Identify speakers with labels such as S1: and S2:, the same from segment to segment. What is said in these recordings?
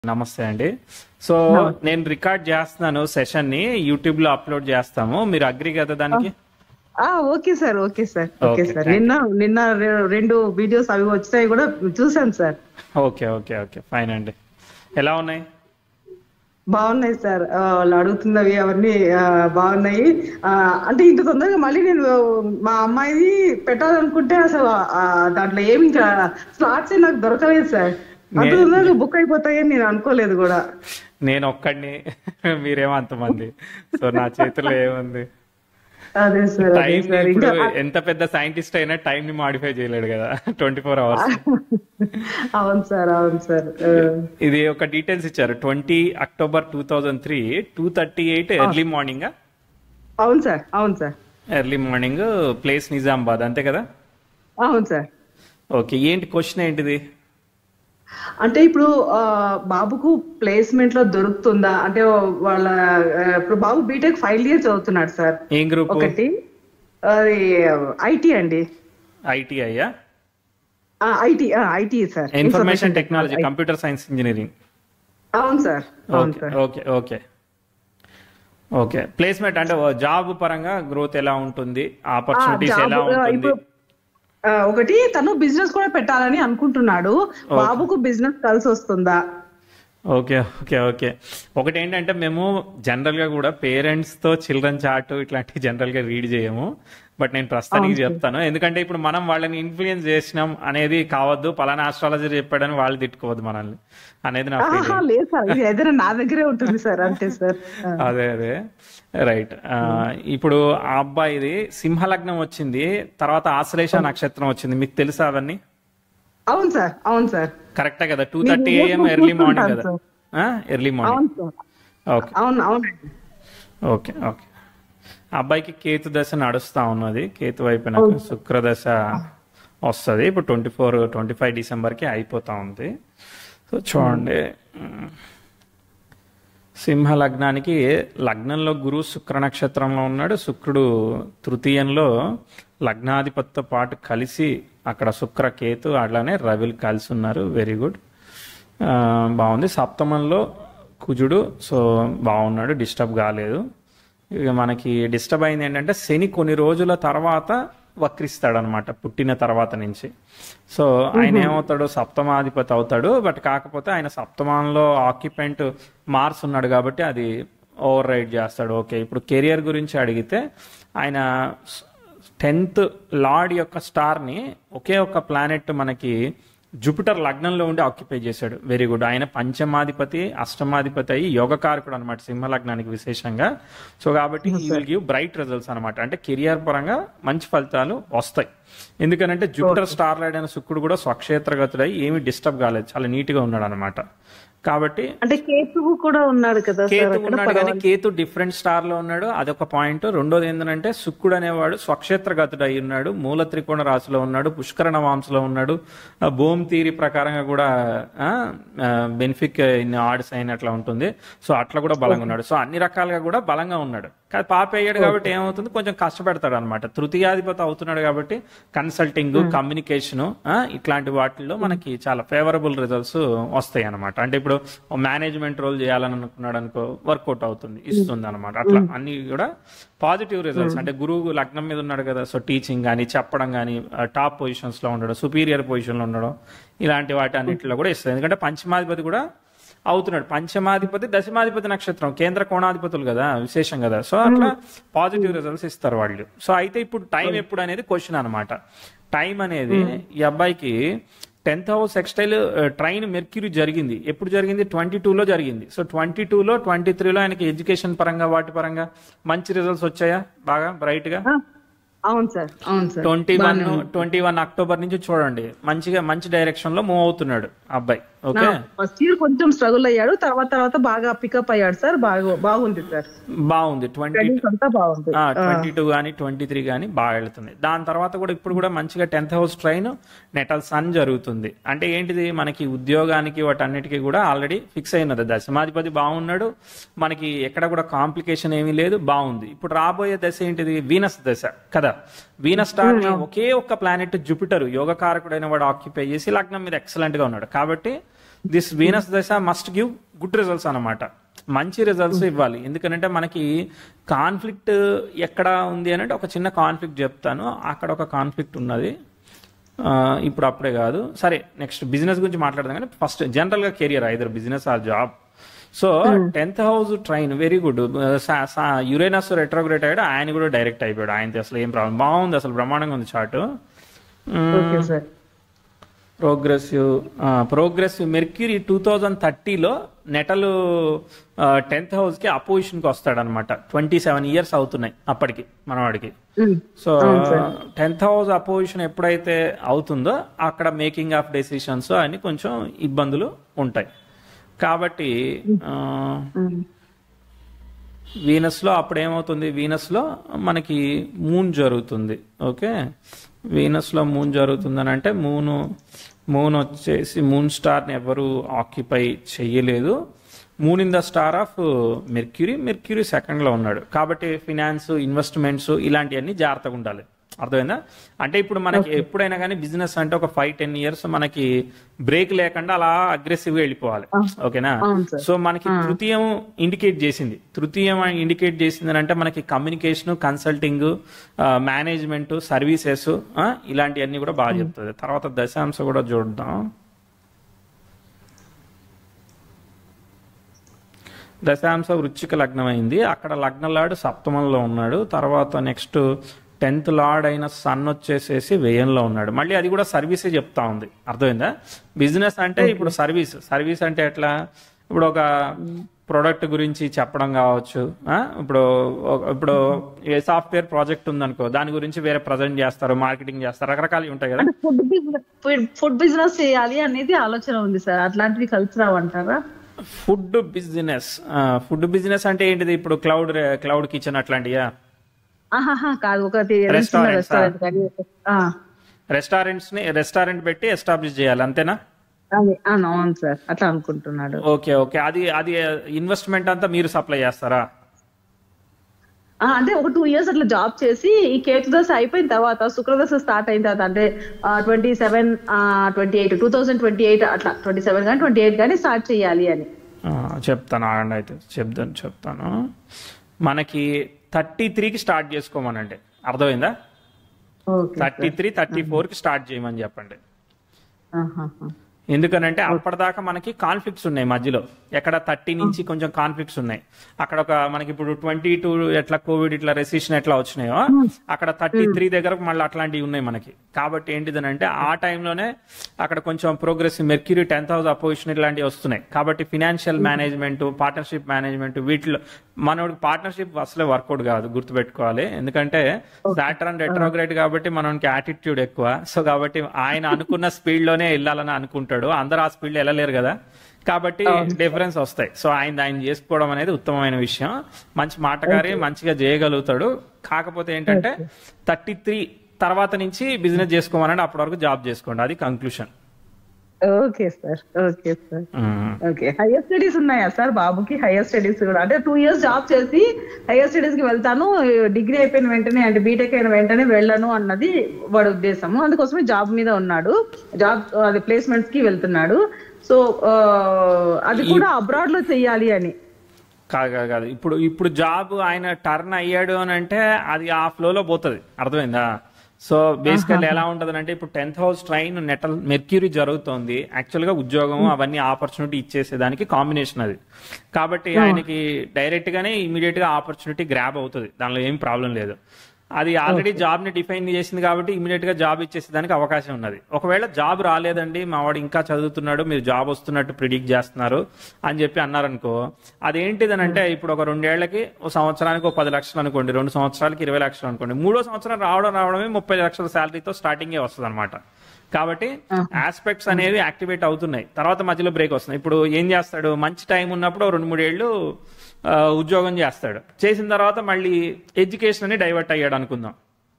S1: నమస్తే అండి సో నేను రికార్డ్ చేస్తున్నాను సెషన్ ని యూట్యూబ్ లో అప్లోడ్ చేస్తాము మీరు అగ్రి కదా దానికి
S2: ఆ okay sir okay sir okay
S1: Okay,
S2: sir
S1: thank
S2: నిన్న నిన్న రె- రెండు వీడియోస్ అవి వచ్చినాయి కూడా చూసాను sir
S1: okay okay okay fine అండి ఎలా ఉన్నాయి
S2: బాగున్నాయి సార్ ఆ, వాళ్ళు అడుగుతున్నవి అవన్నీ ఆ, బాగున్నాయి ఆ, అంటే ఇంత తొందరగా మళ్ళీ నేను మా అమ్మాయిది పెట్టాలనుకుంటే అసలు ఆ, దాంట్లో ఏమి ఇంకా స్లాట్స్ నాకు దొరకలేదు సార్ అంత తొందరగా బుక్ అయిపోతాయని నేను అనుకోలేదు కూడా
S1: నేను ఒక్కడిని మీరేమో అంతమంది సో నా చేతిలో ఏముంది
S2: అదే సార్ అదే
S1: టైం
S2: సార్
S1: ఇప్పుడు
S2: ఇంకా
S1: ఎంత పెద్ద సైంటిస్ట్ అయినా టైం ని మాడిఫై చేయలేడు కదా ట్వంటీ ఫోర్ అవర్స్
S2: అవును సార్ అవును సార్ ఆ,
S1: ఇది ఒక డీటెయిల్స్ ఇచ్చారు twenty October two thousand three two thirty eight early morning
S2: అవును సార్ అవును sir
S1: early morning place Nizamabad అంతే కదా
S2: అవును సార్
S1: ఓకే ఏంటి క్వశ్చన్ ఏంటిది
S2: అంటే ఇప్పుడు ఆ, బాబుకు ప్లేస్మెంట్ లో దొరుకుతుందా అంటే వాళ్ళ ఆ, ఇప్పుడు బాబు బీటెక్ ఫైవ్ ఇయర్స్ చదువుతున్నాడు సార్
S1: ఏం గ్రూప్
S2: ఒకటి అది ఐటీ అండి
S1: ఐటీఐయా
S2: IT IT sir
S1: information technology computer science engineering
S2: అవును సార్ అవును
S1: okay
S2: sir
S1: okay okay okay placement అంటే జాబ్ పరంగా గ్రోత్ ఎలా ఉంటుంది ఆపర్చునిటీస్
S2: జాబ్,
S1: ఎలా
S2: ఆ,
S1: ఉంటుంది
S2: ఇప్పుడు ఆ, ఒకటి తను బిజినెస్ కూడా పెట్టాలని అనుకుంటున్నాడు బాబుకు బిజినెస్ కలిసి వస్తుందా
S1: ఓకే ఓకే ఓకే ఒకటి ఏంటంటే మేము జనరల్ గా కూడా పేరెంట్స్ తో చిల్డ్రన్ చార్ట్ ఇట్లాంటివి జనరల్ గా రీడ్ చేయము బట్ నేను ప్రస్తుతానికి చెప్తాను ఎందుకంటే ఇప్పుడు మనం వాళ్ళని ఇన్ఫ్లుయెన్స్ చేసినాం అనేది కావద్దు పలానా ఆస్ట్రాలజీ చెప్పాడని వాళ్ళు తిట్టుకోవద్దు మనల్ని అనేది నా
S2: ఆహా,
S1: ఫీలింగ్
S2: లేదు సార్ ఇది ఏదైనా నా దగ్గరే ఉంటుంది సార్ అంతే సార్ ఆ,
S1: అదే అదే రైట్ ఇప్పుడు ఆ అబ్బాయిది సింహలగ్నం వచ్చింది తర్వాత ఆశ్లేష నక్షత్రం వచ్చింది మీకు తెలుసా అవన్నీ
S2: అవును సార్ అవును సార్
S1: కరెక్టే కదా two thirty AM early morning కదా ఎర్లీ మార్నింగ్
S2: అవును సార్
S1: ఓకే
S2: అవును అవునండి
S1: ఓకే ఓకే ఆ అబ్బాయికి కేతు దశ నడుస్తా ఉన్నది కేతు అయిపోయినాక శుక్ర దశ వస్తుంది ఇప్పుడు ట్వంటీ ఫోర్ ట్వంటీ ఫైవ్ డిసెంబర్కి అయిపోతా ఉంది సో చూడండి మ్, సింహ లగ్నానికి లగ్నంలో గురువు శుక్ర నక్షత్రంలో ఉన్నాడు శుక్రుడు తృతీయంలో లగ్నాధిపతితో పాటు కలిసి అక్కడ శుక్ర కేతు అట్లానే రవిలు కలిసి ఉన్నారు వెరీ గుడ్ ఆ, బాగుంది సప్తమంలో కుజుడు సో బాగున్నాడు డిస్టర్బ్ కాలేదు ఇక మనకి డిస్టర్బ్ అయింది ఏంటంటే శని కొన్ని రోజుల తర్వాత వక్రిస్తాడు అనమాట పుట్టిన తర్వాత నుంచి సో ఆయన ఏమవుతాడు సప్తమాధిపతి అవుతాడు బట్ కాకపోతే ఆయన సప్తమంలో ఆక్యుపెంట్ మార్స్ ఉన్నాడు కాబట్టి అది ఓవర్ రైడ్ చేస్తాడు ఓకే ఇప్పుడు కెరియర్ గురించి అడిగితే ఆయన టెన్త్ లార్డ్ యొక్క స్టార్ని ఒకే ఒక ప్లానెట్ మనకి జూపిటర్ లగ్నంలో ఉండి ఆక్యుపై చేశాడు వెరీ గుడ్ ఆయన పంచమాధిపతి అష్టమాధిపతి అయ్యి యోగకారకుడు అనమాట సింహ లగ్నానికి విశేషంగా సో కాబట్టి ఈ విల్ గివ్ బ్రైట్ రిజల్ట్స్ అనమాట అంటే కెరియర్ పరంగా మంచి ఫలితాలు వస్తాయి ఎందుకనంటే జూపిటర్ స్టార్ లైడ్ అయిన శుక్రుడు కూడా స్వక్షేత్రగతుడై ఏమీ డిస్టర్బ్ కాలేదు చాలా నీట్గా ఉన్నాడు అనమాట కాబట్టి
S2: అంటే కేతువు కూడా ఉన్నాడు కదా సార్
S1: కేతు
S2: అక్కడ
S1: ఉన్నాడు కానీ కేతు డిఫరెంట్ స్టార్ లో ఉన్నాడు అదొక పాయింట్ రెండోది ఏంటంటే శుక్రుడు అనేవాడు స్వక్షేత్రగతుడు అయి ఉన్నాడు మూల త్రికోణ రాశిలో ఉన్నాడు పుష్కరణ వాంశలో ఉన్నాడు ఆ, భూమి తీరి ప్రకారంగా కూడా బెనిఫిక్ ఇన్ ఆర్డ్స్ అయినట్లా ఉంటుంది సో అట్లా కూడా బలంగా ఉన్నాడు సో అన్ని రకాలుగా కూడా బలంగా ఉన్నాడు కానీ పాప అయ్యాడు కాబట్టి ఏమవుతుంది కొంచెం కష్టపెడతాడు అనమాట తృతీయాధిపతి అవుతున్నాడు కాబట్టి కన్సల్టింగ్ కమ్యూనికేషన్ ఇట్లాంటి వాటిల్లో మనకి చాలా ఫేవరబుల్ రిజల్ట్స్ వస్తాయి అనమాట అంటే ఇప్పుడు మేనేజ్మెంట్ రోల్ చేయాలని అనుకున్నాడు అనుకో వర్కౌట్ అవుతుంది ఇస్తుంది అనమాట అట్లా అన్ని కూడా పాజిటివ్ రిజల్ట్స్ అంటే గురువు లగ్నం మీద ఉన్నాడు కదా సో టీచింగ్ కానీ చెప్పడం కానీ టాప్ పొజిషన్స్ లో ఉండడం సుపీరియర్ పొజిషన్ లో ఉండడం ఇలాంటి వాటి అన్నింటిలో కూడా ఇస్తుంది ఎందుకంటే పంచమాధిపతి కూడా అవుతున్నాడు పంచమాధిపతి దశమాధిపతి నక్షత్రం కేంద్ర కోణాధిపతులు కదా విశేషం కదా సో అట్లా పాజిటివ్ రిజల్ట్స్ ఇస్తారు వాళ్ళు సో అయితే ఇప్పుడు టైం ఎప్పుడు అనేది క్వశ్చన్ అనమాట టైం అనేది ఈ అబ్బాయికి tenth house sextile trine Mercury జరిగింది ఎప్పుడు జరిగింది ట్వంటీ టూలో జరిగింది సో ట్వంటీ టూలో ట్వంటీ త్రీలో ఆయనకి ఎడ్యుకేషన్ పరంగా వాటి పరంగా మంచి రిజల్ట్స్ వచ్చాయా బాగా బ్రైట్ గా
S2: ఆ, అవును సార్ అవును sir
S1: twenty one twenty one October నుంచి చూడండి మంచిగా మంచి డైరెక్షన్ లో మూవ్ అవుతున్నాడు అబ్బాయి ఓకే
S2: ఫస్ట్ ఇయర్ కొంచెం స్ట్రగుల్ అయ్యాడు తర్వాత తర్వాత బాగా పికప్ అయ్యాడు సార్ బాగా బాగుంది సార్
S1: బాగుంది ట్వంటీ
S2: స్టడీస్ అంతా బాగుంది
S1: ట్వంటీ టూ కానీ ట్వంటీ త్రీ కానీ బాగా వెళ్తుంది దాని తర్వాత కూడా ఇప్పుడు కూడా మంచిగా tenth house trine natal sun జరుగుతుంది అంటే ఏంటిది మనకి ఉద్యోగానికి వాటన్నిటికీ కూడా ఆల్రెడీ ఫిక్స్ అయినది దశమాధిపతి బాగున్నాడు మనకి ఎక్కడ కూడా కాంప్లికేషన్ ఏమీ లేదు బాగుంది ఇప్పుడు రాబోయే దశ ఏంటిది వీనస్ దశ కదా వీనస్ స్టార్ ని ఒకే ఒక్క ప్లానెట్ జూపిటర్ యోగకారకుడైన వాడు ఆక్యుపై చేసి లగ్నం మీద ఎక్సలెంట్ గా ఉన్నాడు కాబట్టి this Venus dasha must give good results అన్నమాట మంచి రిజల్ట్స్ ఇవ్వాలి ఎందుకంటే మనకి కాన్ఫ్లిక్ట్ ఎక్కడ ఉంది అని అంటే ఒక చిన్న కాన్ఫ్లిక్ట్ చెప్తాను అక్కడ ఒక కాన్ఫ్లిక్ట్ ఉన్నది ఆ, ఇప్పుడు అప్పుడే కాదు సరే నెక్స్ట్ బిజినెస్ గురించి మాట్లాడదాం కానీ ఫస్ట్ జనరల్ గా career either business or job so tenth house trine very good Uranus retrograde అయ్యాడు ఆయన కూడా డైరెక్ట్ అయిపోయాడు ఆయనది అసలు ఏం ప్రాబ్లం బాగుంది అసలు బ్రహ్మాండంగా ఉంది chart
S2: okay sir
S1: progressive progressive Mercury two thousand థర్టీలో నెటలు టెన్త్ హౌస్ కి అపోజిషన్ కి వస్తాడనమాట ట్వంటీ సెవెన్ ఇయర్స్ అవుతున్నాయి అప్పటికి మనవాడికి సో టెన్త్ హౌస్ అపోజిషన్ ఎప్పుడైతే అవుతుందో అక్కడ మేకింగ్ ఆఫ్ డెసిషన్స్ అని కొంచెం ఇబ్బందులు ఉంటాయి కాబట్టి ఆ, వీనస్ లో అప్పుడు ఏమవుతుంది వీనస్ లో మనకి మూన్ జరుగుతుంది ఓకే వీనస్ లో మూన్ జరుగుతుంది అని అంటే మూన్ మూన్ వచ్చేసి మూన్ స్టార్ ని ఎవరు ఆక్యుపై చెయ్యలేదు moon in the star of Mercury Mercury second లో ఉన్నాడు కాబట్టి ఫినాన్స్ ఇన్వెస్ట్మెంట్స్ ఇలాంటివన్నీ జాగ్రత్తగా ఉండాలి అర్థమైందా అంటే ఇప్పుడు మనకి ఎప్పుడైనా కానీ బిజినెస్ అంటే ఒక ఫైవ్ టెన్ ఇయర్స్ మనకి బ్రేక్ లేకుండా అలా అగ్రెసివ్ గా వెళ్ళిపోవాలి ఓకేనా
S2: అవును సార్.
S1: సో మనకి తృతీయం ఇండికేట్ చేసింది తృతీయం ఇండికేట్ చేసింది అంటే మనకి కమ్యూనికేషన్ కన్సల్టింగ్ మేనేజ్మెంట్ సర్వీసెస్ ఇలాంటివన్నీ కూడా బాగా చెప్తుంది తర్వాత దశాంశ కూడా చూద్దాం దశాంశ వృచ్చిక లగ్నం అయింది అక్కడ లగ్న లార్డ్ సప్తమంలో ఉన్నాడు తర్వాత నెక్స్ట్ టెన్త్ లార్డ్ అయిన సన్ వచ్చేసేసి వ్యయంలో ఉన్నాడు మళ్ళీ అది కూడా సర్వీసే చెప్తా ఉంది అర్థమైందా బిజినెస్ అంటే ఇప్పుడు సర్వీస్ సర్వీస్ అంటే ఎట్లా ఇప్పుడు ఒక ప్రోడక్ట్ గురించి చెప్పడం కావచ్చు ఆ? ఇప్పుడు ఒక- ఇప్పుడు ఏ సాఫ్ట్వేర్ ప్రాజెక్ట్ ఉందనుకో దాని గురించి వేరే ప్రజెంట్ చేస్తారు మార్కెటింగ్ చేస్తారు రకరకాలు ఉంటాయి కదా
S2: ఫుడ్ బిజినెస్ ఫుడ్ బిజినెస్ చేయాలి అనేది ఆలోచన ఉంది సార్ అట్లాంటివి కలిసి రావంటారా
S1: ఫుడ్ బిజినెస్ ఫుడ్ బిజినెస్ అంటే ఏంటిది ఇప్పుడు క్లౌడ్ క్లౌడ్ కిచెన్ అట్లాంటియా
S2: ఆహాహా కాదు ఒకటి
S1: Restaurants ఆ?
S2: రెస్టారెంట్ కానీ ఆ,
S1: రెస్టారెంట్స్ ని రెస్టారెంట్ పెట్టి ఎస్టాబ్లిష్ చేయాలి అంతేనా
S2: అది అవును అవును సార్ అట్లా అనుకుంటున్నాడు
S1: ఓకే ఓకే అది అది ఇన్వెస్ట్మెంట్ అంతా మీరు సప్లై చేస్తారా
S2: ఆ, అంటే ఒక టూ ఇయర్స్ అట్లా జాబ్ చేసి ఈ కేతు దశ అయిపోయిన తర్వాత శుక్రదశ స్టార్ట్ అయిన తర్వాత అంటే twenty seven twenty eight two thousand twenty eight అట్లా ట్వంటీ సెవెన్ కానీ ట్వంటీ ఎయిట్ కానీ స్టార్ట్ చేయాలి అని
S1: ఆ, చెప్తాను ఆగండి అయితే చెప్తాను చెప్తాను మనకి థర్టీ త్రీకి స్టార్ట్ చేసుకోమనండి అర్థమైందా
S2: ఓకే
S1: థర్టీ త్రీ థర్టీ ఫోర్కి స్టార్ట్ చేయమని చెప్పండి
S2: ఆహాహా.
S1: ఎందుకనంటే అప్పటిదాకా మనకి కాన్ఫ్లిక్ట్స్ ఉన్నాయి మధ్యలో ఎక్కడ థర్టీ నుంచి కొంచెం కాన్ఫ్లిక్ట్స్ ఉన్నాయి అక్కడ ఒక మనకి ఇప్పుడు ట్వంటీ టూ ఎట్లా కోవిడ్ ఇట్లా రెసిషన్ ఎట్లా వచ్చినాయో అక్కడ థర్టీ త్రీ దగ్గర మళ్ళీ అట్లాంటివి ఉన్నాయి మనకి కాబట్టి ఏంటిదనంటే ఆ టైంలోనే అక్కడ కొంచెం progress Mercury tenth house opposition ఇలాంటివి వస్తున్నాయి కాబట్టి ఫినాన్షియల్ మేనేజ్మెంట్ పార్ట్నర్షిప్ మేనేజ్మెంట్ వీటిలో మనోడికి పార్ట్నర్షిప్ అసలే వర్కౌట్ కాదు గుర్తుపెట్టుకోవాలి ఎందుకంటే సాటర్న్ రెట్రోగ్రేట్ కాబట్టి మనకి యాటిట్యూడ్ ఎక్కువ సో కాబట్టి ఆయన అనుకున్న స్పీడ్ లోనే వెళ్ళాలని అనుకుంటాడు అందరూ ఆ స్పీడ్ లో వెళ్ళలేరు కదా కాబట్టి డిఫరెన్స్ వస్తాయి సో ఆయన ఆయన చేసుకోవడం అనేది ఉత్తమమైన విషయం మంచి మాటగారి మంచిగా చేయగలుగుతాడు కాకపోతే ఏంటంటే థర్టీ త్రీ తర్వాత నుంచి బిజినెస్ చేసుకోమనండి అప్పటి వరకు జాబ్ చేసుకోండి అది conclusion
S2: okay sir okay sir okay higher studies ఉన్నాయా సార్ బాబుకి హైయర్ స్టడీస్ కూడా అంటే టూ ఇయర్స్ జాబ్ చేసి హైయర్ స్టడీస్ కి వెళ్తాను డిగ్రీ అయిపోయిన వెంటనే అంటే బీటెక్ అయిన వెంటనే వెళ్ళను అన్నది వాడి ఉద్దేశము అందుకోసమే జాబ్ మీద ఉన్నాడు జాబ్ అది ప్లేస్మెంట్స్ కి వెళ్తున్నాడు సో అది కూడా అబ్రాడ్ లో చెయ్యాలి అని
S1: కాదు కాదు కాదు ఇప్పుడు ఇప్పుడు జాబ్ ఆయన టర్న్ అయ్యాడు అని అంటే అది ఆ ఫ్లోలో పోతుంది అర్థమైందా సో బేసికల్ ఎలా ఉంటది అంటే ఇప్పుడు tenth house trine natal Mercury జరుగుతోంది యాక్చువల్ గా ఉద్యోగం అవన్నీ ఆపర్చునిటీ ఇచ్చేసేదానికి కాంబినేషన్ అది కాబట్టి ఆయనకి డైరెక్ట్ గానే ఇమీడియట్ గా ఆపర్చునిటీ గ్రాబ్ అవుతుంది దానిలో ఏం ప్రాబ్లం లేదు అది ఆల్రెడీ జాబ్ ని డిఫైన్ చేసింది కాబట్టి ఇమీడియట్ గా జాబ్ ఇచ్చేసేదానికి అవకాశం ఉన్నది ఒకవేళ జాబ్ రాలేదండి మా వాడు ఇంకా చదువుతున్నాడు మీరు జాబ్ వస్తున్నట్టు ప్రిడిక్ట్ చేస్తున్నారు అని చెప్పి అన్నారనుకో అదేంటిదని అంటే ఇప్పుడు ఒక రెండేళ్లకి ఒక సంవత్సరానికి ఒక పది లక్షలు అనుకోండి రెండు సంవత్సరాలకి ఇరవై లక్షలు అనుకోండి మూడో సంవత్సరం రావడం రావడమే ముప్పై లక్షల శాలరీతో స్టార్టింగే వస్తుంది అనమాట కాబట్టి ఆస్పెక్ట్స్ అనేవి యాక్టివేట్ అవుతున్నాయి తర్వాత మధ్యలో బ్రేక్ వస్తుంది ఇప్పుడు ఏం చేస్తాడు మంచి టైం ఉన్నప్పుడు ఓ రెండు మూడేళ్లు ఆ, ఉద్యోగం చేస్తాడు చేసిన తర్వాత మళ్ళీ ఎడ్యుకేషన్ అని డైవర్ట్ అయ్యాడు అనుకుందాం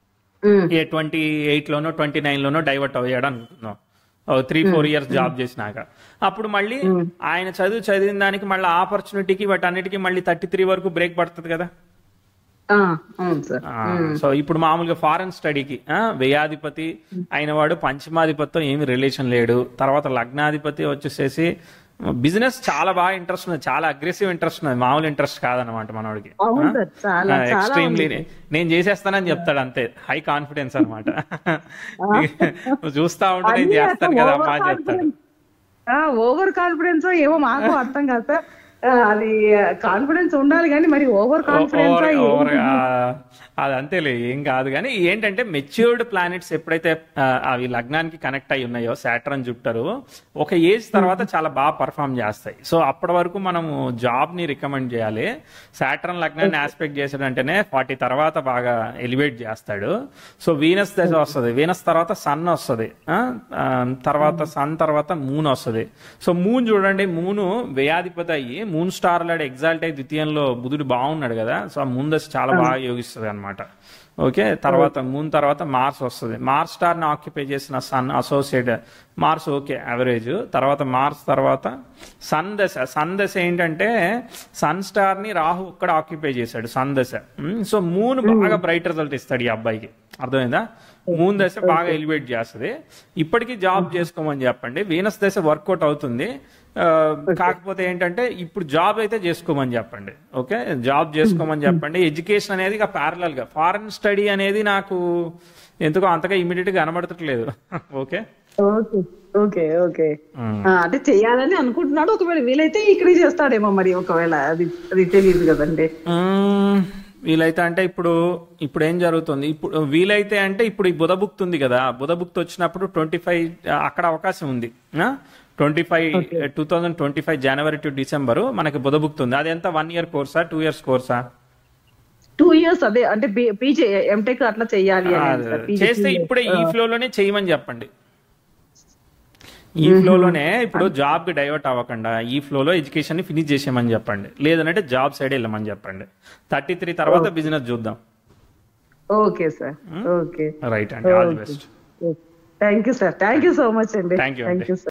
S1: ఏ ట్వంటీ ఎయిట్ లోనో ట్వంటీ నైన్ లోనో డైవర్ట్ అయ్యాడు అనుకుందాం త్రీ ఫోర్ ఇయర్స్ జాబ్ చేసినాక అప్పుడు మళ్ళీ ఆయన చదువు చదివిన దానికి మళ్ళీ ఆపర్చునిటీకి వాటి అన్నిటికీ మళ్ళీ థర్టీ త్రీ వరకు బ్రేక్ పడుతుంది కదా
S2: ఆ, అవును సార్
S1: ఆ, సో ఇప్పుడు మామూలుగా ఫారెన్ స్టడీకి ఆ, వ్యయాధిపతి అయిన వాడు పంచమాధిపతితో ఏమి రిలేషన్ లేడు తర్వాత లగ్నాధిపతి వచ్చేసేసి బిజినెస్ చాలా బాగా ఇంట్రెస్ట్ ఉంది చాలా అగ్రెసివ్ ఇంట్రెస్ట్ ఉంది మామూలు ఇంట్రెస్ట్ కాదనమాట మనోడికి
S2: అవును సార్ చాలా చాలా
S1: ఎక్స్ట్రీమ్లీ నేను చేసేస్తానని చెప్తాడు అంతే హై కాన్ఫిడెన్స్ అనమాట చూస్తా ఉంటే నేను చేస్తాను కదా అమ్మా అని చెప్తాడు
S2: ఓవర్ కాన్ఫిడెన్స్ ఏమో మాకు అర్థం కాదు సార్ ఆ, అది కాన్ఫిడెన్స్ ఉండాలి కానీ మరి ఓవర్ కాన్ఫిడెన్స్
S1: ఓవర్ ఓవర్ అది అంతేలే ఏం కాదు కానీ ఏంటంటే మెచ్యూర్డ్ ప్లానెట్స్ ఎప్పుడైతే ఆ, అవి లగ్నానికి కనెక్ట్ అయి ఉన్నాయో సాటర్న్ జుప్టర్ ఒక ఏజ్ తర్వాత చాలా బాగా పర్ఫామ్ చేస్తాయి సో అప్పటి వరకు మనము జాబ్ ని రికమెండ్ చేయాలి సాటర్న్ లగ్నాన్ని ఆస్పెక్ట్ చేసాడంటేనే ఫార్టీ తర్వాత బాగా ఎలివేట్ చేస్తాడు సో వీనస్ దశ వస్తుంది వీనస్ తర్వాత సన్ వస్తుంది తర్వాత సన్ తర్వాత మూన్ వస్తుంది సో మూన్ చూడండి మూను వ్యయాధిపతి అయ్యి మూన్ స్టార్ లాడు ఎగ్జాల్ట్ అయ్యి ద్వితీయంలో బుధుడు బాగున్నాడు కదా సో ఆ మూన్ దశ చాలా బాగా యోగిస్తుంది అనమాట ఓకే తర్వాత మూన్ తర్వాత మార్స్ వస్తుంది మార్స్ స్టార్ ని ఆక్యుపై చేసిన sun associate Mars okay average తర్వాత మార్స్ తర్వాత సన్ దశ సన్ దశ ఏంటంటే సన్ స్టార్ ని రాహు ఒక్కడ ఆక్యుపై చేశాడు సన్ దశ ఉమ్, సో మూన్ బాగా బ్రైట్ రిజల్ట్ ఇస్తాడు ఈ అబ్బాయికి అర్థమైందా మూన్ దశ బాగా ఎలివేట్ చేస్తుంది ఇప్పటికీ జాబ్ చేసుకోమని చెప్పండి వీనస్ దశ వర్కౌట్ అవుతుంది ఆ, కాకపోతే ఏంటంటే ఇప్పుడు జాబ్ అయితే చేసుకోమని చెప్పండి ఓకే జాబ్ చేసుకోమని చెప్పండి ఎడ్యుకేషన్ అనేది ఇక ప్యారలల్ గా ఫారెన్ స్టడీ అనేది నాకు ఎందుకో అంతగా ఇమీడియట్ గా కనబడట్లేదు ఓకే
S2: ఓకే ఓకే ఓకే ఆ, అంటే చెయ్యాలని అనుకుంటున్నాడు ఒకవేళ వీలైతే ఇక్కడే చేస్తాడేమో మరి ఒకవేళ అది అది తెలియదు కదండి
S1: మ్మ్. వీలైతే అంటే ఇప్పుడు ఇప్పుడు ఏం జరుగుతుంది ఇప్పుడు వీలైతే అంటే ఇప్పుడు ఈ బుధ బుక్త్ ఉంది కదా బుధ బుక్త్ వచ్చినప్పుడు ట్వంటీ ఫైవ్ అక్కడ అవకాశం ఉంది twenty five two thousand twenty five January to December మనకి బుధ బుక్త్ ఉంది అది ఎంత వన్ ఇయర్ కోర్సా టూ ఇయర్స్ కోర్సా
S2: టూ ఇయర్స్ అదే అంటే పీజీ ఎంటెక్ అట్లా చెయ్యాలి అని సార్. PG
S1: చేస్తే ఇప్పుడే ఈ ఫ్లోలోనే చేయమని చెప్పండి ఈ ఫ్లోలోనే ఇప్పుడు జాబ్ కి డైవర్ట్ అవ్వకుండా ఈ ఫ్లోలో ఎడ్యుకేషన్ ని ఫినిష్ చేసేయమని చెప్పండి లేదంటే జాబ్ సైడ్ వెళ్ళమని చెప్పండి థర్టీ త్రీ తర్వాత బిజినెస్ చూద్దాం
S2: ఓకే సార్ ఓకే
S1: రైట్ అండి all the best
S2: thank you sir thank you so much అండి
S1: Thank you అండి.
S2: Thank you sir